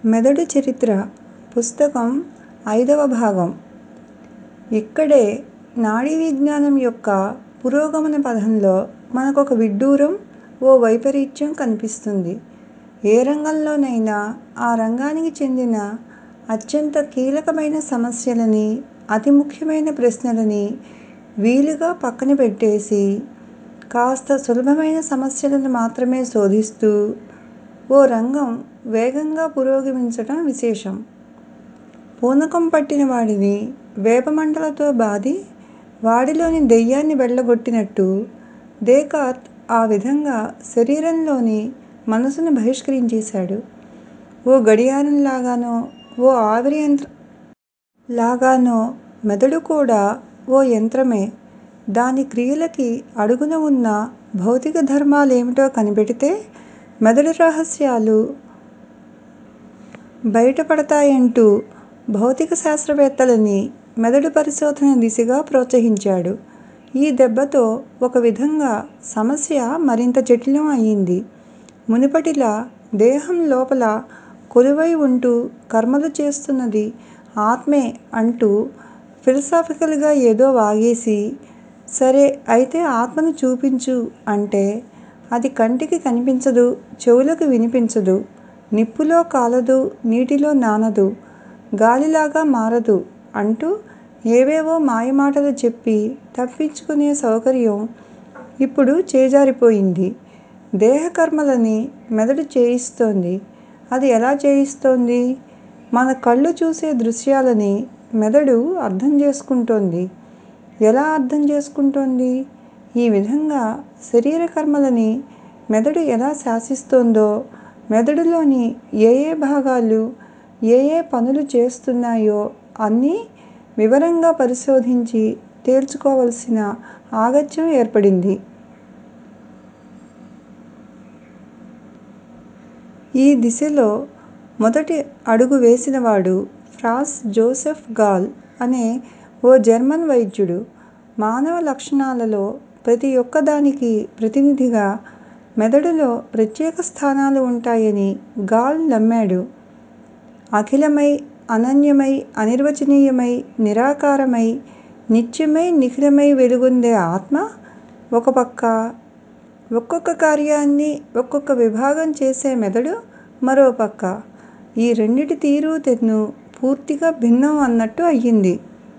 మెదడు చరిత్ర పుస్తకం ఐదవ భాగం ఇక్కడే నాడీ విజ్ఞానం యొక్క పురోగమన పథంలో మనకొక విడ్డూరం ఓ వైపరీత్యం కనిపిస్తుంది ఏ రంగంలోనైనా ఆ రంగానికి చెందిన అత్యంత కీలకమైన సమస్యలని అతి ముఖ్యమైన ప్రశ్నలని వీలుగా పక్కన పెట్టేసి కాస్త సులభమైన సమస్యలను మాత్రమే శోధిస్తూ ఓ రంగం వేగంగా పురోగమించటం విశేషం పూనకం పట్టిన వాడిని వేపమండలతో బాది వాడిలోని దెయ్యాన్ని వెళ్ళగొట్టినట్టు దేకార్త్ ఆ విధంగా శరీరంలోని మనసును బహిష్కరించేశాడు ఓ గడియారం లాగానో ఓ ఆవిరి యంత్రం లాగానో మెదడు కూడా ఓ యంత్రమే దాని క్రియలకి అడుగున ఉన్న భౌతిక ధర్మాలేమిటో కనిపెడితే మెదడు రహస్యాలు బయటపడతాయంటూ భౌతిక శాస్త్రవేత్తలని మెదడు పరిశోధన దిశగా ప్రోత్సహించాడు ఈ దెబ్బతో ఒక విధంగా సమస్య మరింత జటిలం అయింది మునుపటిలా దేహం లోపల కొలువై ఉంటూ కర్మలు చేస్తున్నది ఆత్మే అంటూ ఫిలసాఫికల్ గా ఏదో వాగేసి సరే అయితే ఆత్మను చూపించు అంటే అది కంటికి కనిపించదు చెవులకు వినిపించదు నిప్పులో కాలదు నీటిలో నానదు గాలిలాగా మారదు అంటూ ఏవేవో మాయమాటలు చెప్పి తప్పించుకునే సౌకర్యం ఇప్పుడు చేజారిపోయింది దేహ కర్మలని మెదడు చేయిస్తోంది అది ఎలా చేయిస్తోంది మన కళ్ళు చూసే దృశ్యాలని మెదడు అర్థం చేసుకుంటోంది ఎలా అర్థం చేసుకుంటోంది ఈ విధంగా శరీర కర్మలని మెదడు ఎలా శాసిస్తోందో మెదడులోని ఏ ఏ భాగాలు ఏ ఏ పనులు చేస్తున్నాయో అన్నీ వివరంగా పరిశోధించి తేల్చుకోవలసిన ఆగత్యం ఏర్పడింది ఈ దిశలో మొదటి అడుగు వేసినవాడు ఫ్రాన్స్ జోసెఫ్ గాల్ అనే ఓ జర్మన్ వైద్యుడు మానవ లక్షణాలలో ప్రతి ఒక్కదానికి ప్రతినిధిగా మెదడులో ప్రత్యేక స్థానాలు ఉంటాయని గాల్ నమ్మాడు అఖిలమై అనన్యమై అనిర్వచనీయమై నిరాకారమై నిత్యమై నిఖిలమై వెలుగొందే ఆత్మ ఒక పక్క ఒక్కొక్క కార్యాన్ని ఒక్కొక్క విభాగం చేసే మెదడు మరో పక్క ఈ రెండిటి తీరు తెన్ను పూర్తిగా భిన్నం అన్నట్టు అయ్యింది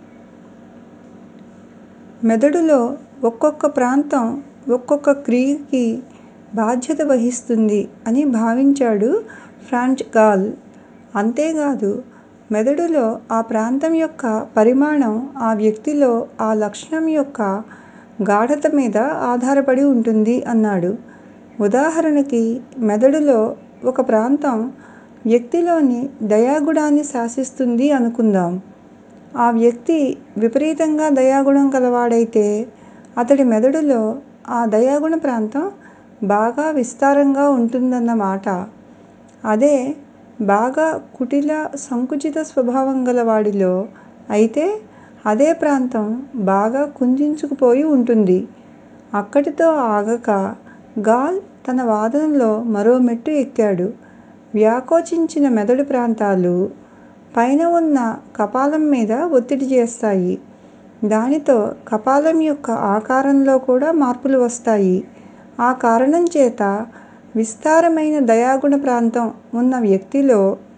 మెదడులో ఒక్కొక్క ప్రాంతం ఒక్కొక్క క్రియకి బాధ్యత వహిస్తుంది అని భావించాడు ఫ్రాన్స్ గాల్ అంతేకాదు మెదడులో ఆ ప్రాంతం యొక్క పరిమాణం ఆ వ్యక్తిలో ఆ లక్షణం యొక్క గాఢత మీద ఆధారపడి ఉంటుంది అన్నాడు ఉదాహరణకి మెదడులో ఒక ప్రాంతం వ్యక్తిలోని దయాగుణాన్ని శాసిస్తుంది అనుకుందాం ఆ వ్యక్తి విపరీతంగా దయాగుణం కలవాడైతే అతడి మెదడులో ఆ దయాగుణ ప్రాంతం బాగా విస్తారంగా ఉంటుందన్నమాట అదే బాగా కుటిల సంకుచిత స్వభావం గల వాడిలో అయితే అదే ప్రాంతం బాగా కుంచించుకుపోయి ఉంటుంది అక్కడితో ఆగక గాల్ తన వాదనలో మరో మెట్టు ఎక్కాడు వ్యాకోచించిన మెదడు ప్రాంతాలు పైన ఉన్న కపాలం మీద ఒత్తిడి చేస్తాయి దానితో కపాలం యొక్క ఆకారంలో కూడా మార్పులు వస్తాయి ఆ కారణం చేత విస్తారమైన దయాగుణ ప్రాంతం ఉన్న వ్యక్తిలో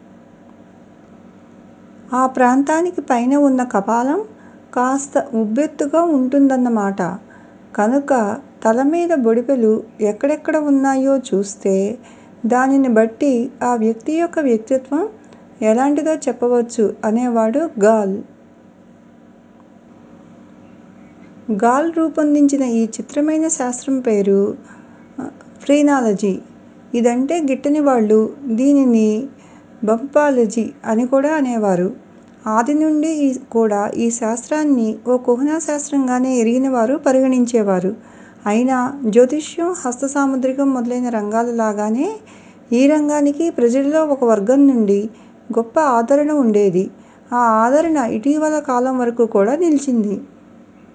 ఆ ప్రాంతానికి పైన ఉన్న కపాలం కాస్త ఉబ్బెత్తుగా ఉంటుందన్నమాట కనుక తల మీద బొడిపెలు ఎక్కడెక్కడ ఉన్నాయో చూస్తే దానిని బట్టి ఆ వ్యక్తి యొక్క వ్యక్తిత్వం ఎలాంటిదో చెప్పవచ్చు అనేవాడు గాల్ గాల్ రూపొందించిన ఈ చిత్రమైన శాస్త్రం పేరు ఫ్రీనాలజీ ఇదంటే గిట్టని వాళ్ళు దీనిని బంపాలజీ అని కూడా అనేవారు ఆది నుండి కూడా ఈ శాస్త్రాన్ని ఓ కుహనా శాస్త్రంగానే ఎరిగినవారు పరిగణించేవారు అయినా జ్యోతిష్యం హస్త సాముద్రికం మొదలైన రంగాల లాగానే ఈ రంగానికి ప్రజల్లో ఒక వర్గం నుండి గొప్ప ఆదరణ ఉండేది ఆ ఆదరణ ఇటీవల కాలం వరకు కూడా నిలిచింది